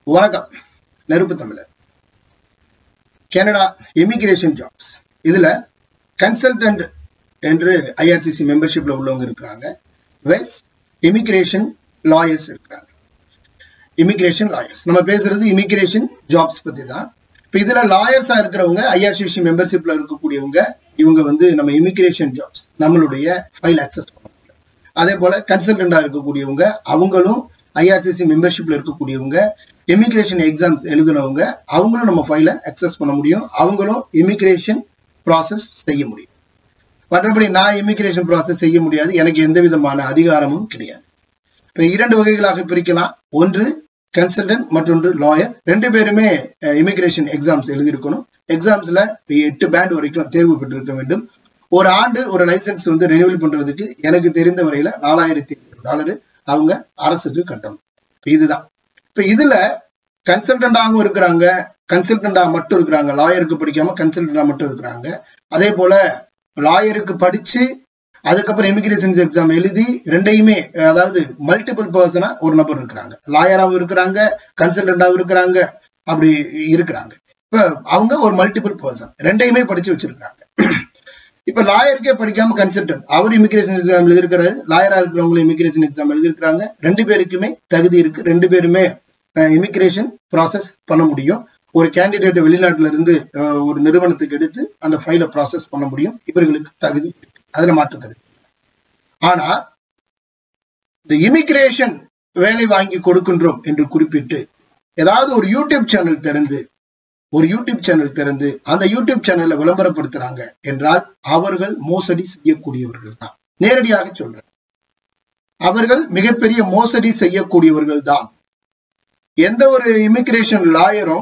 வணக்கம் நெருப்பு தமிழர் கனடா இமிகிரேஷன் ஜாப்ஸ் இதுல கன்சல்டன்ட் என்று ஐஆர்சிசி மெம்பர்ஷிப்ல உள்ளவங்க இருக்கிறாங்க வெஸ் இமிகிரேஷன் லாயர்ஸ் இருக்கிறாங்க இமிகிரேஷன் லாயர்ஸ் நம்ம பேசுறது இமிகிரேஷன் ஜாப்ஸ் பத்தி தான் இப்போ இதுல லாயர்ஸா இருக்கிறவங்க ஐஆர்சிசி மெம்பர்ஷிப்ல இருக்கக்கூடியவங்க இவங்க வந்து நம்ம இமிகிரேஷன் ஜாப்ஸ் நம்மளுடைய ஃபைல் அக்சஸ் பண்ண முடியும் அதே போல கன்சல்டண்டா இருக்கக்கூடியவங்க அவங்களும் ஐஆர்சிசி மெம்பர்ஷிப்ல இருக்கக்கூடியவங்க இமிகிரேஷன் எக்ஸாம்ஸ் எழுதுனவங்க அவங்களும் நம்ம ஃபைலை அக்சஸ் பண்ண முடியும் அவங்களும் இமிகிரேஷன் ப்ராசஸ் செய்ய முடியும் மற்றபடி நான் இமிகிரேஷன் ப்ராசஸ் செய்ய முடியாது எனக்கு எந்த விதமான அதிகாரமும் கிடையாது இப்போ இரண்டு வகைகளாக பிரிக்கலாம் ஒன்று கன்சல்டன்ட் மற்றொன்று லாயர் ரெண்டு பேருமே இமிகிரேஷன் எக்ஸாம்ஸ் எழுதியிருக்கணும் எக்ஸாம்ஸ்ல எட்டு பேண்ட் வரைக்கும் தேர்வு பெற்றிருக்க வேண்டும் ஒரு ஆண்டு ஒரு லைசன்ஸ் வந்து ரெனியூவல் பண்றதுக்கு எனக்கு தெரிந்த வரையில நாலாயிரத்தி டாலரு அவங்க அரசுக்கு கட்டணும் இப்ப இதுதான் இப்ப இதுல கன்சல்டண்டாகவும் இருக்கிறாங்க கன்சல்டண்டா மட்டும் இருக்கிறாங்க லாயருக்கு படிக்காம கன்சல்டண்டா மட்டும் இருக்கிறாங்க அதே போல லாயருக்கு படிச்சு அதுக்கப்புறம் இமிகிரேஷன் எக்ஸாம் எழுதி ரெண்டையுமே அதாவது மல்டிபிள் பர்சனா ஒரு நபர் இருக்கிறாங்க லாயராகவும் இருக்கிறாங்க கன்சல்டண்டாவும் இருக்கிறாங்க அப்படி இருக்கிறாங்க இப்ப அவங்க ஒரு மல்டிபிள் பர்சன் ரெண்டையுமே படிச்சு வச்சிருக்காங்க இப்ப லாயருக்கே படிக்காம கன்சல்டன்ட் அவர் இமிகிரேஷன் எக்ஸாம் எழுதிருக்கிறாரு லாயரா இருக்கிறவங்களும் இமிகிரேஷன் எக்ஸாம் எழுதிருக்காங்க ரெண்டு பேருக்குமே தகுதி இருக்கு ரெண்டு பேருமே இமிகிரேஷன் ப்ராசஸ் பண்ண முடியும் ஒரு கேண்டிடேட் வெளிநாட்டுல இருந்து ஒரு நிறுவனத்துக்கு எடுத்து அந்த ஃபைலை ப்ராசஸ் பண்ண முடியும் இவர்களுக்கு தகுதி இருக்கு அதுல மாற்றுக்கிறது ஆனா இந்த இமிகிரேஷன் வேலை வாங்கி கொடுக்கின்றோம் என்று குறிப்பிட்டு ஏதாவது ஒரு யூடியூப் சேனல் திறந்து ஒரு யூடியூப் சேனல் திறந்து அந்த யூடியூப் சேனல்ல விளம்பரப்படுத்துறாங்க என்றால் அவர்கள் மோசடி செய்யக்கூடியவர்கள் தான் நேரடியாக சொல்றேன் அவர்கள் மிகப்பெரிய மோசடி செய்யக்கூடியவர்கள் தான் எந்த ஒரு இமிகிரேஷன் லாயரும்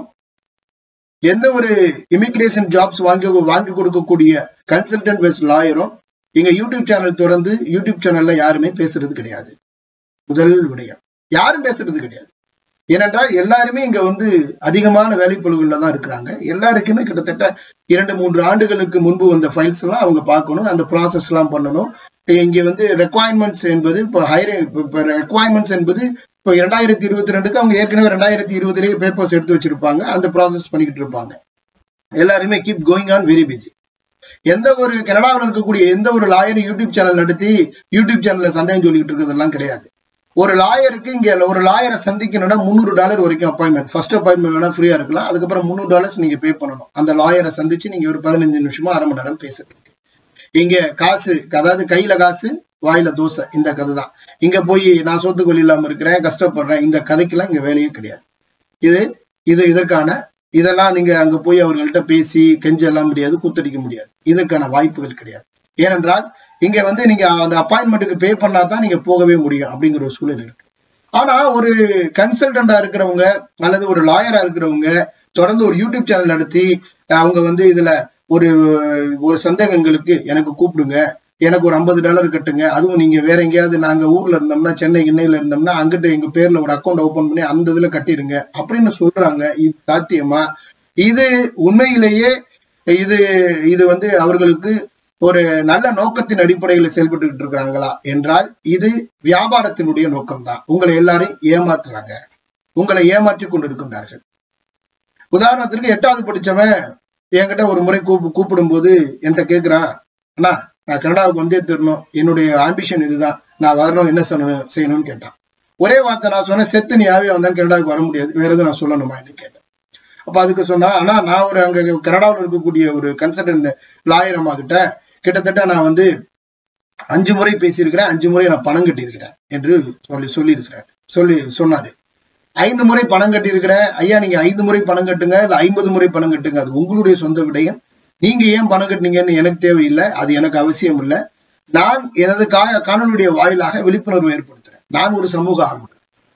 எந்த ஒரு இமிகிரேஷன் ஜாப்ஸ் வாங்கி வாங்கி கொடுக்கக்கூடிய கன்சல்டன்ட் பெஸ் லாயரும் இங்க யூடியூப் சேனல் தொடர்ந்து யூடியூப் சேனல்ல யாருமே பேசுறது கிடையாது முதல் விடயம் யாரும் பேசுறது கிடையாது ஏனென்றால் எல்லாருமே இங்க வந்து அதிகமான வேலைப்பொழுகள்ல தான் இருக்கிறாங்க எல்லாருக்குமே கிட்டத்தட்ட இரண்டு மூன்று ஆண்டுகளுக்கு முன்பு வந்த ஃபைல்ஸ் எல்லாம் அவங்க பார்க்கணும் அந்த ப்ராசஸ் எல்லாம் பண்ணணும் இங்க வந்து ரெக்குவயர்மெண்ட்ஸ் என்பது இப்போ ஹையர் இப்போ ரெக்குவயர்மெண்ட்ஸ் என்பது இப்போ இரண்டாயிரத்தி இருபத்தி ரெண்டுக்கு அவங்க ஏற்கனவே ரெண்டாயிரத்தி இருபதுலேயே பேப்பர்ஸ் எடுத்து வச்சிருப்பாங்க அந்த ப்ராசஸ் பண்ணிக்கிட்டு இருப்பாங்க எல்லாருமே keep going on very busy எந்த ஒரு கனடாவில் இருக்கக்கூடிய எந்த ஒரு லாயர் யூடியூப் சேனல் நடத்தி யூடியூப் சேனல்ல சந்தேகம் சொல்லிக்கிட்டு இருக்கிறதெல்லாம் கிடையாது ஒரு லாயருக்கு இங்க ஒரு லாயரை சந்திக்கணும்னா முந்நூறு டாலர் வரைக்கும் அப்பாயின்மெண்ட் ஃபர்ஸ்ட் அப்பாயின்மெண்ட் வேணா ஃப்ரீயா இருக்கலாம் அதுக்கப்புறம் முந்நூறு டாலர்ஸ் நீங்க பே பண்ணணும் அந்த லாயரை சந்திச்சு நீங்க ஒரு பதினஞ்சு நிமிஷமா அரை மணி நேரம் பேசுறதுக்கு இங்க காசு அதாவது கையில காசு வாயில தோசை இந்த கதை தான் இங்க போய் நான் சொத்துக்கொள்ளி இல்லாம இருக்கிறேன் கஷ்டப்படுறேன் இந்த கதைக்கெல்லாம் இங்க வேலையே கிடையாது இது இது இதற்கான இதெல்லாம் நீங்க அங்க போய் அவர்கள்ட்ட பேசி கெஞ்செல்லாம் முடியாது கூத்தடிக்க முடியாது இதற்கான வாய்ப்புகள் கிடையாது ஏனென்றால் இங்க வந்து நீங்க அந்த அப்பாயின்மெண்ட்டுக்கு பே பண்ணா தான் நீங்க போகவே முடியும் அப்படிங்கிற ஒரு சூழல் இருக்கு ஆனா ஒரு கன்சல்டண்டா இருக்கிறவங்க அல்லது ஒரு லாயரா இருக்கிறவங்க தொடர்ந்து ஒரு யூடியூப் சேனல் நடத்தி அவங்க வந்து இதுல ஒரு ஒரு சந்தேகங்களுக்கு எனக்கு கூப்பிடுங்க எனக்கு ஒரு ஐம்பது டாலர் கட்டுங்க அதுவும் நீங்க வேற எங்கேயாவது நாங்க ஊர்ல இருந்தோம்னா சென்னை கிண்ணையில இருந்தோம்னா அங்கிட்ட எங்க பேர்ல ஒரு அக்கௌண்ட் ஓபன் பண்ணி அந்த இதுல கட்டிடுங்க அப்படின்னு சொல்றாங்க இது சாத்தியமா இது உண்மையிலேயே இது இது வந்து அவர்களுக்கு ஒரு நல்ல நோக்கத்தின் அடிப்படையில் செயல்பட்டு இருக்காங்களா என்றால் இது வியாபாரத்தினுடைய நோக்கம் தான் உங்களை எல்லாரையும் ஏமாத்துறாங்க உங்களை ஏமாற்றி கொண்டு இருக்கின்றார்கள் உதாரணத்திற்கு எட்டாவது படிச்சவன் என்கிட்ட ஒரு முறை கூப்பு கூப்பிடும் போது என்கிட்ட கேட்கிறான் அண்ணா நான் கனடாவுக்கு வந்தே தரணும் என்னுடைய ஆம்பிஷன் இதுதான் நான் வரணும் என்ன செய்யணும் செய்யணும்னு கேட்டான் ஒரே வார்த்தை நான் சொன்னேன் செத்து நீ யாவே வந்தாலும் கனடாவுக்கு வர முடியாது வேற எதுவும் நான் சொல்லணுமா கேட்டேன் அப்ப அதுக்கு சொன்னா ஆனா நான் ஒரு அங்க கனடாவில் இருக்கக்கூடிய ஒரு கன்சல்டன்ட் லாயர் அம்மா கிட்ட கிட்டத்தட்ட நான் வந்து அஞ்சு முறை பேசியிருக்கிறேன் அஞ்சு முறை நான் பணம் கட்டியிருக்கிறேன் என்று சொல்லி சொல்லி இருக்கிறேன் சொல்லி சொன்னாரு ஐந்து முறை பணம் கட்டியிருக்கிறேன் ஐயா நீங்க ஐந்து முறை பணம் கட்டுங்க இல்ல ஐம்பது முறை பணம் கட்டுங்க அது உங்களுடைய சொந்த விடயம் நீங்க ஏன் பணம் கட்டினீங்கன்னு எனக்கு தேவையில்லை அது எனக்கு அவசியம் இல்லை நான் எனது கா காணொலியுடைய வாயிலாக விழிப்புணர்வு ஏற்படுத்துறேன் நான் ஒரு சமூக ஆர்வலர்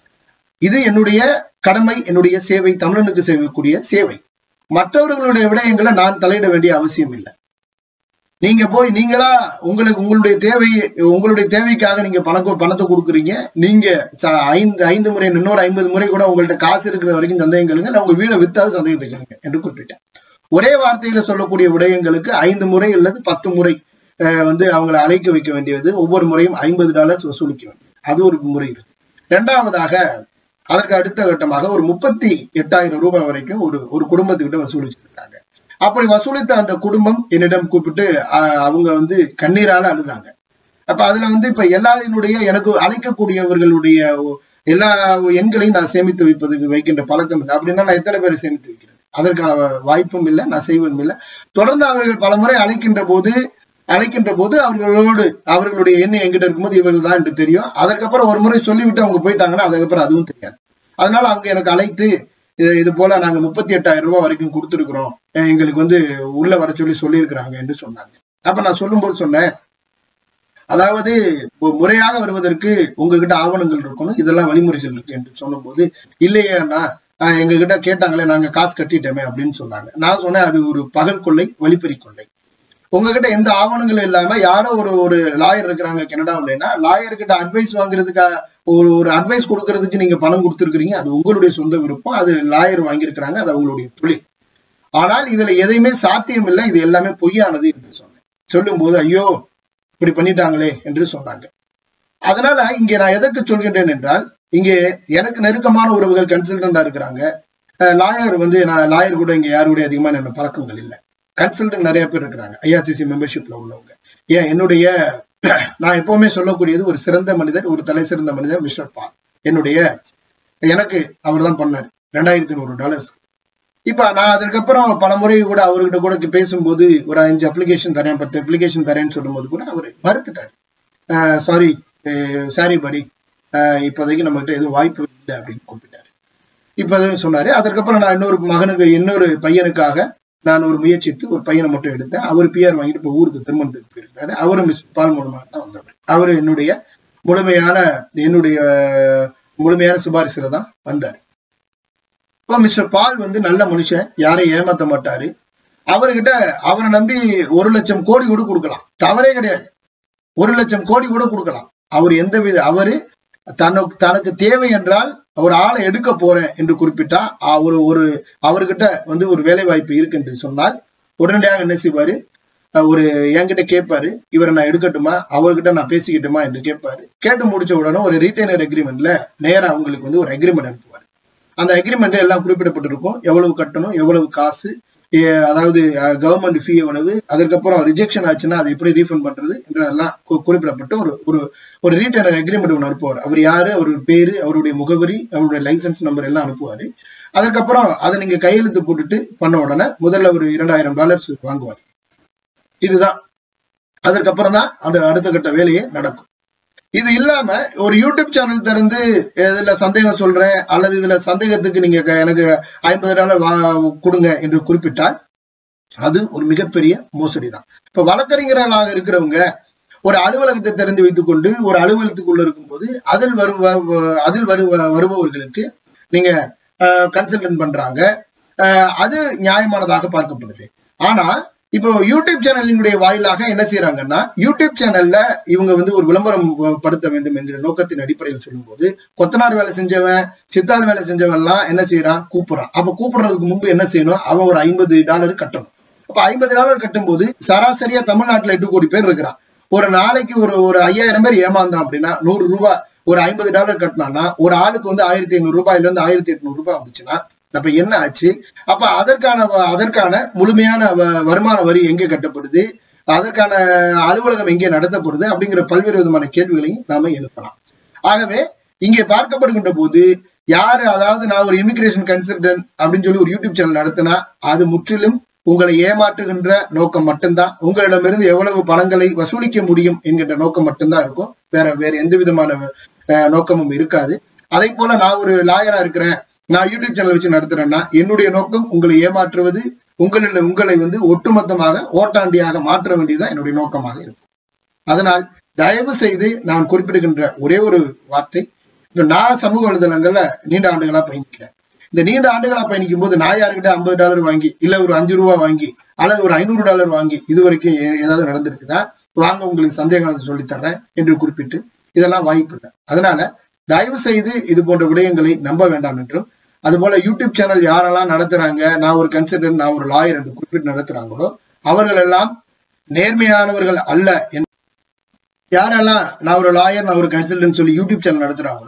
இது என்னுடைய கடமை என்னுடைய சேவை தமிழனுக்கு செய்யக்கூடிய சேவை மற்றவர்களுடைய விடயங்களை நான் தலையிட வேண்டிய அவசியம் இல்லை நீங்க போய் நீங்களா உங்களுக்கு உங்களுடைய தேவை உங்களுடைய தேவைக்காக நீங்க பணம் பணத்தை கொடுக்குறீங்க நீங்க ஐந்து ஐந்து முறை இன்னொரு ஐம்பது முறை கூட உங்கள்ட்ட காசு இருக்கிற வரைக்கும் சந்தேகம் கேளுங்க நான் உங்க வீடை வித்தாவது சந்தேகம் கேளுங்க என்று குறிப்பிட்டேன் ஒரே வார்த்தையில சொல்லக்கூடிய விடயங்களுக்கு ஐந்து முறை அல்லது பத்து முறை வந்து அவங்களை அழைக்க வைக்க வேண்டியது ஒவ்வொரு முறையும் ஐம்பது டாலர்ஸ் வசூலிக்க வேண்டியது அது ஒரு முறை இருக்கு இரண்டாவதாக அதற்கு அடுத்த கட்டமாக ஒரு முப்பத்தி எட்டாயிரம் ரூபாய் வரைக்கும் ஒரு ஒரு குடும்பத்துக்கிட்ட வசூலிச்சிருக்காங்க அப்படி வசூலித்த அந்த குடும்பம் என்னிடம் கூப்பிட்டு ஆஹ், அவங்க வந்து கண்ணீரால அழுதாங்க அப்ப அதுல வந்து இப்ப எல்லாரினுடைய எனக்கு அழைக்கக்கூடியவர்களுடைய எல்லா எண்களையும் நான் சேமித்து வைப்பதுக்கு வைக்கின்ற பழக்கம் இல்லை அப்படின்னா நான் எத்தனை பேரை சேமித்து வைக்கிறேன் அதற்கான வாய்ப்பும் இல்லை நான் செய்வதும் இல்லை தொடர்ந்து அவர்கள் பலமுறை அழைக்கின்ற போது அழைக்கின்ற போது அவர்களோடு அவர்களுடைய எண்ணம் எங்கிட்ட இருக்கும்போது இவர்கள் தான் என்று தெரியும் அதற்கப்புறம் ஒரு முறை சொல்லிவிட்டு அவங்க போயிட்டாங்கன்னா அதுக்கப்புறம் அதுவும் தெரியாது அதனால அவங்க எனக்கு அழைத்து இது இது போல நாங்க முப்பத்தி எட்டாயிரம் ரூபாய் வரைக்கும் கொடுத்துருக்குறோம் அஹ் எங்களுக்கு வந்து உள்ள வர சொல்லி சொல்லியிருக்கிறாங்க என்று சொன்னாங்க அப்ப நான் சொல்லும்போது சொன்னேன் அதாவது மு- முறையாக வருவதற்கு உங்ககிட்ட ஆவணங்கள் இருக்கணும் இதெல்லாம் வழிமுறைகள் இருக்கு என்று சொல்லும்போது இல்லையாண்ணா ஆஹ் எங்க கிட்ட கேட்டாங்களே நாங்க காசு கட்டிட்டோமே அப்படின்னு சொன்னாங்க நான் சொன்னேன் அது ஒரு பகல் கொள்ளை வழிப்பறி கொள்ளை உங்ககிட்ட எந்த ஆவணங்களும் இல்லாம யாரோ ஒரு ஒரு லாயர் இருக்கிறாங்க கனடாவிலனா லாயர் கிட்ட அட்வைஸ் வாங்குறதுக்கு ஒரு ஒரு அட்வைஸ் கொடுக்கறதுக்கு நீங்க பணம் கொடுத்துருக்கீங்க அது உங்களுடைய சொந்த விருப்பம் அது லாயர் வாங்கியிருக்கிறாங்க அது அவங்களுடைய தொழில் ஆனால் இதுல எதையுமே சாத்தியம் இல்லை இது எல்லாமே பொய்யானது என்று சொன்னேன் சொல்லும்போது ஐயோ இப்படி பண்ணிட்டாங்களே என்று சொன்னாங்க அதனால இங்கே நான் எதற்கு சொல்கின்றேன் என்றால் இங்கே எனக்கு நெருக்கமான உறவுகள் கன்சல்டண்டா இருக்கிறாங்க லாயர் வந்து நான் லாயர் கூட இங்க யாரு கூட அதிகமான என்ன பழக்கங்கள் இல்லை கன்சல்டன்ட் நிறைய பேர் இருக்கிறாங்க ஐஆர்சிசி மெம்பர்ஷிப்ல உள்ளவங்க ஏன் என்னுடைய நான் எப்பவுமே சொல்லக்கூடியது ஒரு சிறந்த மனிதர் ஒரு தலை சிறந்த மனிதர் மிஸ்டர் பால் என்னுடைய எனக்கு அவர் தான் பண்ணார் ரெண்டாயிரத்தி நூறு டாலர்ஸ் இப்ப நான் அதுக்கப்புறம் பல முறை கூட அவர்கிட்ட கூட பேசும்போது ஒரு அஞ்சு அப்ளிகேஷன் தரேன் பத்து அப்ளிகேஷன் தரேன்னு சொல்லும்போது கூட அவர் மறுத்துட்டார் சாரி சாரி படி இப்போதைக்கு நம்மகிட்ட எதுவும் வாய்ப்பு இல்லை அப்படின்னு கூப்பிட்டாரு இப்ப எதுவும் சொன்னாரு அதற்கப்புறம் நான் இன்னொரு மகனுக்கு இன்னொரு பையனுக்காக நான் ஒரு முயற்சித்து ஒரு பையனை மட்டும் எடுத்தேன் அவர் பிஆர் வாங்கிட்டு இப்போ ஊருக்கு திருமணத்துக்கு போயிருக்காரு அவரும் மிஸ் பால் மூலமாக தான் வந்தவர் அவர் என்னுடைய முழுமையான என்னுடைய முழுமையான சிபாரிசுல தான் வந்தார் இப்போ மிஸ்டர் பால் வந்து நல்ல மனுஷன் யாரையும் ஏமாத்த மாட்டாரு அவர்கிட்ட அவரை நம்பி ஒரு லட்சம் கோடி கூட கொடுக்கலாம் தவறே கிடையாது ஒரு லட்சம் கோடி கூட கொடுக்கலாம் அவர் எந்த வித அவரு தனக்கு தனக்கு தேவை என்றால் ஒரு ஆளை எடுக்க போறேன் என்று குறிப்பிட்டா அவர் ஒரு அவர்கிட்ட வந்து ஒரு வேலை வாய்ப்பு இருக்கு என்று சொன்னால் உடனடியாக என்ன செய்வாரு ஒரு என்கிட்ட கேட்பாரு இவரை நான் எடுக்கட்டுமா அவர்கிட்ட நான் பேசிக்கிட்டுமா என்று கேட்பாரு கேட்டு முடிச்ச உடனே ஒரு ரீட்டைனர் அக்ரிமெண்ட்ல நேரா அவங்களுக்கு வந்து ஒரு அக்ரிமெண்ட் அனுப்புவார் அந்த அக்ரிமெண்ட் எல்லாம் குறிப்பிடப்பட்டிருக்கும் எவ்வளவு கட்டணும் எவ்வளவு காசு அதாவது கவர்மெண்ட் ஃபீ எவ்வளவு அதற்கப்புறம் ரிஜெக்ஷன் ஆச்சுன்னா அதை எப்படி ரீஃபண்ட் பண்றது என்றதெல்லாம் குறிப்பிடப்பட்டு ஒரு ஒரு ஒரு ரீட்டைனர் அக்ரிமெண்ட் ஒன்று அனுப்புவார் அவர் யாரு அவருடைய பேரு அவருடைய முகவரி அவருடைய லைசன்ஸ் நம்பர் எல்லாம் அனுப்புவாரு அதற்கப்புறம் அதை நீங்க கையெழுத்து போட்டுட்டு பண்ண உடனே முதல்ல ஒரு இரண்டாயிரம் டாலர்ஸ் வாங்குவார் இதுதான் அதற்கப்புறம் தான் அந்த அடுத்த கட்ட வேலையே நடக்கும் இது இல்லாம ஒரு யூடியூப் சேனல் திறந்து இதுல சந்தேகம் சொல்றேன் அல்லது இதுல சந்தேகத்துக்கு நீங்க எனக்கு ஐம்பது டாலர் கொடுங்க என்று குறிப்பிட்டால் அது ஒரு மிகப்பெரிய மோசடி தான் இப்ப வழக்கறிஞர்களாக இருக்கிறவங்க ஒரு அலுவலகத்தை திறந்து வைத்துக் கொண்டு ஒரு அலுவலகத்துக்குள்ள இருக்கும்போது அதில் வரு அதில் வரு வருபவர்களுக்கு நீங்க கன்சல்டன்ட் பண்றாங்க அது நியாயமானதாக பார்க்கப்படுது ஆனா இப்போ யூடியூப் சேனலினுடைய வாயிலாக என்ன செய்யறாங்கன்னா யூடியூப் சேனல்ல இவங்க வந்து ஒரு விளம்பரம் படுத்த வேண்டும் என்ற நோக்கத்தின் அடிப்படையில் சொல்லும்போது கொத்தனார் வேலை செஞ்சவன் சித்தார் வேலை செஞ்சவன் எல்லாம் என்ன செய்யறான் கூப்பிடுறான் அப்ப கூப்பிடுறதுக்கு முன்பு என்ன செய்யணும் அவன் ஒரு ஐம்பது டாலர் கட்டணும் அப்ப ஐம்பது டாலர் கட்டும் போது சராசரியா தமிழ்நாட்டுல எட்டு கோடி பேர் இருக்கிறான் ஒரு நாளைக்கு ஒரு ஒரு ஐயாயிரம் பேர் ஏமாந்தான் அப்படின்னா நூறு ரூபாய் ஒரு ஐம்பது டாலர் கட்டினான்னா ஒரு ஆளுக்கு வந்து ஆயிரத்தி ஐநூறு ரூபாயில இருந்து ஆயிரத்தி எட்நூறு ரூபாய் வந்துச்சுன்னா அப்ப என்ன ஆச்சு அப்ப அதற்கான அதற்கான முழுமையான வருமான வரி எங்கே கட்டப்படுது அதற்கான அலுவலகம் எங்கே நடத்தப்படுது அப்படிங்கிற பல்வேறு விதமான கேள்விகளையும் நாம எழுப்பலாம் ஆகவே இங்கே பார்க்கப்படுகின்ற போது யாரு அதாவது நான் ஒரு இமிகிரேஷன் கன்சல்டன்ட் அப்படின்னு சொல்லி ஒரு யூடியூப் சேனல் நடத்தினா அது முற்றிலும் உங்களை ஏமாற்றுகின்ற நோக்கம் மட்டும்தான் உங்களிடமிருந்து எவ்வளவு பணங்களை வசூலிக்க முடியும் என்கின்ற நோக்கம் மட்டும்தான் இருக்கும் வேற வேற எந்த விதமான நோக்கமும் இருக்காது அதே போல நான் ஒரு லாயரா இருக்கிறேன் நான் யூடியூப் சேனல் வச்சு நடத்துறேன்னா என்னுடைய நோக்கம் உங்களை ஏமாற்றுவது உங்களில் உங்களை வந்து ஒட்டுமொத்தமாக ஓட்டாண்டியாக மாற்ற வேண்டியதுதான் என்னுடைய நோக்கமாக இருக்கும் அதனால் தயவு செய்து நான் குறிப்பிடுகின்ற ஒரே ஒரு வார்த்தை நான் சமூக வலைதளங்கள்ல நீண்ட ஆண்டுகளா பயணிக்கிறேன் இந்த நீண்ட ஆண்டுகளா பயணிக்கும் போது நான் யாருக்கிட்ட ஐம்பது டாலர் வாங்கி இல்ல ஒரு அஞ்சு ரூபா வாங்கி அல்லது ஒரு ஐநூறு டாலர் வாங்கி இது வரைக்கும் ஏதாவது நடந்திருக்குதா வாங்க உங்களுக்கு சந்தேகம் சொல்லி தர்றேன் என்று குறிப்பிட்டு இதெல்லாம் வாய்ப்பு இல்லை அதனால தயவு செய்து இது போன்ற விடயங்களை நம்ப வேண்டாம் என்றும் அதுபோல யூடியூப் சேனல் யாரெல்லாம் நடத்துறாங்க நான் ஒரு கன்சல்டன்ட் நான் ஒரு லாயர் என்று குறிப்பிட்டு நடத்துறாங்களோ அவர்கள் எல்லாம் நேர்மையானவர்கள் அல்ல யாரெல்லாம் நான் ஒரு லாயர் நான் ஒரு கன்சல்டன்ட் சொல்லி யூடியூப் சேனல் நடத்துறாங்களோ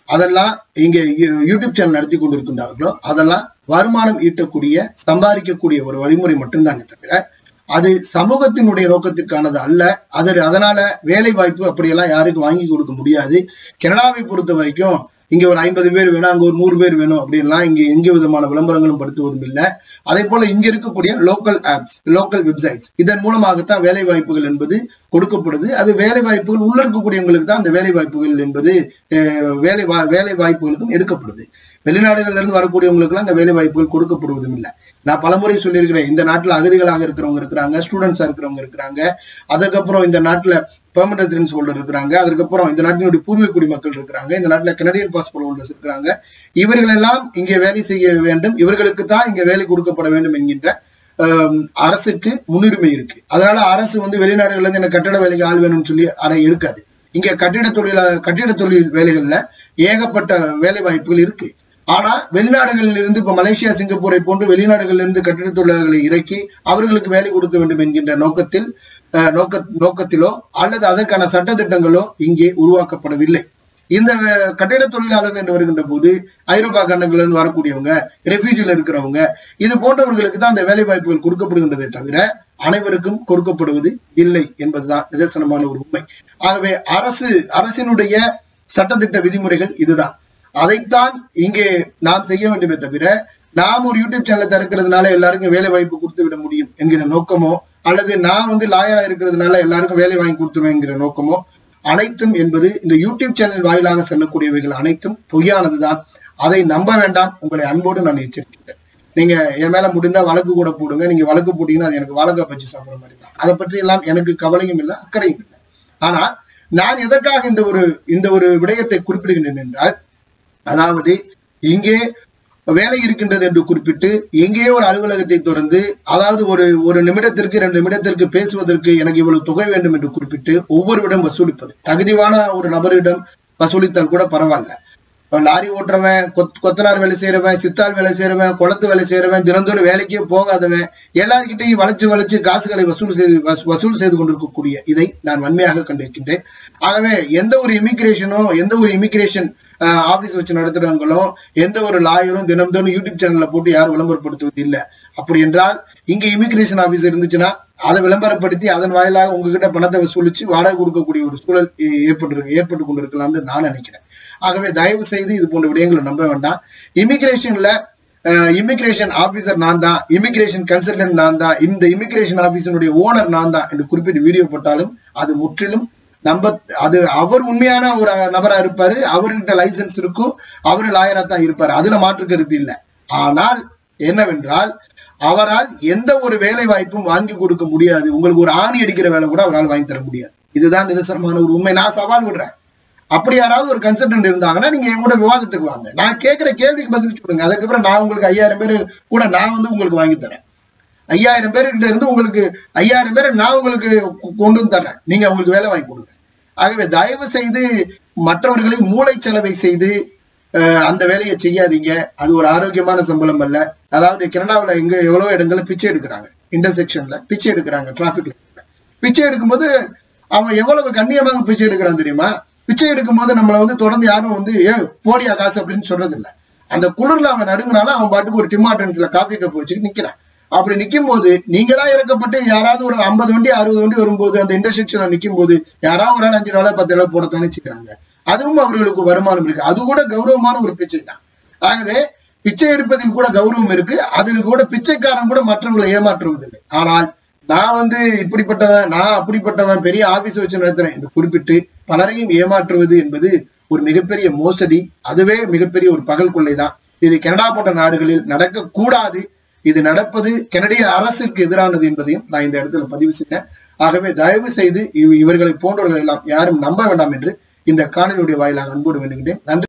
அதெல்லாம் இங்க யூ- யூடியூப் சேனல் நடத்தி கொண்டிருக்கின்றார்களோ அதெல்லாம் வருமானம் ஈட்டக்கூடிய சம்பாதிக்கக்கூடிய ஒரு வழிமுறை மட்டும்தானே தவிர அது சமூகத்தினுடைய நோக்கத்திற்கானது அல்ல அது அதனால வேலை வாய்ப்பு அப்படியெல்லாம் யாருக்கும் வாங்கி கொடுக்க முடியாது கனடாவை பொறுத்த வரைக்கும் இங்க ஒரு ஐம்பது பேர் வேணும் அங்க ஒரு நூறு பேர் வேணும் அப்படின்லாம் இங்க எங்க விதமான விளம்பரங்களும் படுத்துவதும் இல்லை அதே போல இங்க இருக்கக்கூடிய லோக்கல் ஆப்ஸ் லோக்கல் வெப்சைட்ஸ் இதன் மூலமாகத்தான் வேலை வாய்ப்புகள் என்பது கொடுக்கப்படுது அது வேலை வாய்ப்புகள் உள்ள இருக்கக்கூடியவங்களுக்கு தான் அந்த வேலை வாய்ப்புகள் என்பது அஹ், வேலை வா- வேலை வாய்ப்புகளுக்கும் எடுக்கப்படுது வெளிநாடுகள்ல இருந்து வரக்கூடியவங்களுக்கு அந்த வேலை வாய்ப்புகள் கொடுக்கப்படுவதும் இல்லை நான் பலமுறை சொல்லியிருக்கிறேன் இந்த நாட்டுல அகதிகளாக இருக்கிறவங்க இருக்கிறாங்க ஸ்டூடெண்ட்ஸா இருக்கிறவங்க இருக்கிறாங்க அதுக்கப்புறம் இந்த நாட்டுல பெர்மனன்ட் ரெசிடென்ஸ் ஹோல்டர் இருக்கிறாங்க அதுக்கப்புறம் இந்த நாட்டினுடைய பூர்வீக குடிமக்கள் இருக்கிறாங்க இந்த நாட்டுல கனடியன் பாஸ்போர்ட் ஹோல்டர்ஸ் இருக்கிறாங்க இவர்கள் எல்லாம் இங்கே வேலை செய்ய வேண்டும் இவர்களுக்கு தான் இங்க வேலை கொடுக்கப்பட வேண்டும் என்கின்ற ஆம், அரசுக்கு முன்னுரிமை இருக்கு அதனால அரசு வந்து வெளிநாடுகள்ல இருந்து எனக்கு கட்டட வேலைக்கு ஆள் வேணும்னு சொல்லி அறை இருக்காது இங்க கட்டிட தொழில கட்டிட தொழில் வேலைகள்ல ஏகப்பட்ட வேலை வாய்ப்புகள் இருக்கு ஆனா வெளிநாடுகளில் இருந்து இப்ப மலேசியா சிங்கப்பூரை போன்று வெளிநாடுகளில் இருந்து கட்டிட தொழிலாளர்களை இறக்கி அவர்களுக்கு வேலை கொடுக்க வேண்டும் என்கின்ற நோக்கத்தில் அஹ், நோக்க நோக்கத்திலோ அல்லது அதற்கான சட்டத்திட்டங்களோ இங்கே உருவாக்கப்படவில்லை இந்த அஹ், கட்டிட தொழிலாளர்கள் என்று வருகின்ற போது ஐரோப்பா கண்டங்கள்ல இருந்து வரக்கூடியவங்க ரெஃப்யூஜில இருக்கிறவங்க இது போன்றவர்களுக்கு தான் அந்த வேலை வாய்ப்புகள் கொடுக்கப்படுகின்றதே தவிர அனைவருக்கும் கொடுக்கப்படுவது இல்லை என்பதுதான் நிதர்சனமான ஒரு உண்மை ஆகவே அரசு அரசினுடைய சட்டத்திட்ட விதிமுறைகள் இதுதான் அதைத்தான் இங்கே நாம் செய்ய வேண்டுமே தவிர நாம் ஒரு யூடியூப் சேனலை திறக்கிறதுனால எல்லாருக்கும் வேலை வாய்ப்பு கொடுத்து விட முடியும் என்கிற நோக்கமோ அல்லது நான் வந்து லாயரா இருக்கிறதுனால எல்லாருக்கும் வேலை வாங்கி கொடுத்துருவேன் என்கிற நோக்கமோ அனைத்தும் என்பது இந்த யூடியூப் சேனல் வாயிலாக செல்லக்கூடியவைகள் அனைத்தும் பொய்யானதுதான் அதை நம்ப வேண்டாம் உங்களை அன்போடு நான் எச்சரிக்கிறேன் நீங்க என் மேல முடிந்தா வழக்கு கூட போடுங்க நீங்க வழக்கு போட்டீங்கன்னா அது எனக்கு வாழக்காய் பச்சு சாப்பிடுற மாதிரி தான் அதை பற்றி எல்லாம் எனக்கு கவலையும் இல்லை அக்கறையும் இல்லை ஆனா நான் எதற்காக இந்த ஒரு இந்த ஒரு விடயத்தை குறிப்பிடுகின்றேன் என்றால் அதாவது இங்கே வேலை இருக்கின்றது என்று குறிப்பிட்டு எங்கேயோ ஒரு அலுவலகத்தை திறந்து அதாவது ஒரு ஒரு நிமிடத்திற்கு ரெண்டு நிமிடத்திற்கு பேசுவதற்கு எனக்கு இவ்வளவு தொகை வேண்டும் என்று குறிப்பிட்டு ஒவ்வொருவிடம் வசூலிப்பது தகுதியான ஒரு நபரிடம் வசூலித்தால் கூட பரவாயில்ல இப்ப லாரி ஓட்டுறவன் கொத் கொத்தனார் வேலை செய்யறவன் சித்தாள் வேலை செய்யறவன் குளத்து வேலை செய்யறவன் தினந்தோறும் வேலைக்கே போகாதவன் எல்லார்கிட்டையும் வளைச்சு வளைச்சு காசுகளை வசூல் செய்து வசூ- வசூல் செய்து கொண்டிருக்கக்கூடிய இதை நான் வன்மையாக கண்டிருக்கின்றேன் ஆகவே எந்த ஒரு இமிகிரேஷனோ எந்த ஒரு இமிகிரேஷன் ஆபீஸ் வச்சு நடத்துறவங்களும் எந்த ஒரு லாயரும் தினம்தோறும் யூடியூப் சேனல்ல போட்டு யாரும் விளம்பரப்படுத்துவது இல்லை அப்படி என்றால் இங்க இமிகிரேஷன் ஆபீஸ் இருந்துச்சுன்னா அதை விளம்பரப்படுத்தி அதன் வாயிலாக உங்ககிட்ட பணத்தை வசூலிச்சு வாடகை கொடுக்கக்கூடிய ஒரு சூழல் ஏ- ஏற்பட்டு ஏற்பட்டு கொண்டிருக்கலாம்னு நான் நினைக்கிறேன் ஆகவே தயவு செய்து இது போன்ற விடயங்களை நம்ப வேண்டாம் இமிகிரேஷன்ல இமிகிரேஷன் ஆபீசர் நான் தான் இமிகிரேஷன் கன்சல்டன்ட் நான் தான் இந்த இமிகிரேஷன் ஆபீஸினுடைய ஓனர் நான் தான் என்று குறிப்பிட்டு வீடியோ போட்டாலும் அது முற்றிலும் நம்ப அது அவர் உண்மையான ஒரு நபரா இருப்பாரு அவர்கிட்ட லைசென்ஸ் இருக்கும் அவரு லாயரா தான் இருப்பாரு அதுல மாற்று கருத்து இல்லை ஆனால் என்னவென்றால் அவரால் எந்த ஒரு வேலை வாய்ப்பும் வாங்கி கொடுக்க முடியாது உங்களுக்கு ஒரு ஆணி அடிக்கிற வேலை கூட அவரால் வாங்கி தர முடியாது இதுதான் நிதர்சனமான ஒரு உண்மை நான் சவால் விடுறேன் அப்படி யாராவது ஒரு கன்சல்டன்ட் இருந்தாங்கன்னா நீங்க என் கூட விவாதத்துக்கு வாங்க நான் கேட்கிற கேள்விக்கு பதில் சொல்லுங்க அதுக்கப்புறம் நான் உங்களுக்கு ஐயாயிரம் பேர் கூட நான் வந்து உங்களுக்கு வாங்கி தரேன் ஐயாயிரம் பேர்கிட்ட இருந்து உங்களுக்கு ஐயாயிரம் பேரை நான் உங்களுக்கு கொ- கொண்டு வந்து தர்றேன் நீங்க உங்களுக்கு வேலை வாங்கி கொடுங்க ஆகவே தயவு செய்து மற்றவர்களை மூளை செலவை செய்து அஹ், அந்த வேலையை செய்யாதீங்க அது ஒரு ஆரோக்கியமான சம்பளம் அல்ல அதாவது கனடாவுல எங்க எவ்வளவு இடங்கள்ல பிச்சை எடுக்கிறாங்க இன்டர்செக்ஷன்ல பிச்சை எடுக்கிறாங்க டிராபிக்ல பிச்சை எடுக்கும்போது அவன் எவ்வளவு கண்ணியமாக பிச்சை எடுக்கிறான் தெரியுமா பிச்சை எடுக்கும்போது நம்மள வந்து தொடர்ந்து யாரும் வந்து ஏ போடியா காசு அப்படின்னு சொல்றது இல்ல அந்த குளிர்ல அவன் நடுங்கினாலும் அவன் பாட்டுக்கு ஒரு டிமாட்டன்ஸ்ல காஃபி கப் வச்சுட்டு நிக்கிறான் அப்படி நிக்கும் போது நீங்களா இறக்கப்பட்டு யாராவது ஒரு ஐம்பது வண்டி அறுபது வண்டி வரும்போது அந்த இன்டர்செக்ஷன்ல நிக்கும் போது யாராவது ஒரு ஆள் அஞ்சு டாலர் பத்து டாலர் போடத்தானே செய்யறாங்க அதுவும் அவர்களுக்கு வருமானம் இருக்கு அது கூட கௌரவமான ஒரு பிச்சை தான் ஆகவே பிச்சை எடுப்பதில் கூட கௌரவம் இருக்கு அதில் கூட பிச்சைக்காரன் கூட மற்றவங்களை ஏமாற்றுவதில்லை ஆனால் நான் வந்து இப்படிப்பட்டவன் நான் அப்படிப்பட்டவன் பெரிய ஆபீஸ் வச்சு நடத்துறேன் என்று குறிப்பிட்டு பலரையும் ஏமாற்றுவது என்பது ஒரு மிகப்பெரிய மோசடி அதுவே மிகப்பெரிய ஒரு பகல் கொள்ளை தான் இது கனடா போன்ற நாடுகளில் நடக்க கூடாது இது நடப்பது கனடிய அரசுக்கு எதிரானது என்பதையும் நான் இந்த இடத்துல பதிவு செய்தேன் ஆகவே தயவு செய்து இவ- இவர்களை போன்றவர்கள் எல்லாம் யாரும் நம்ப வேண்டாம் என்று இந்த காணொலியுடைய வாயிலாக அன்போடு வேண்டுகின்றேன் நன்றி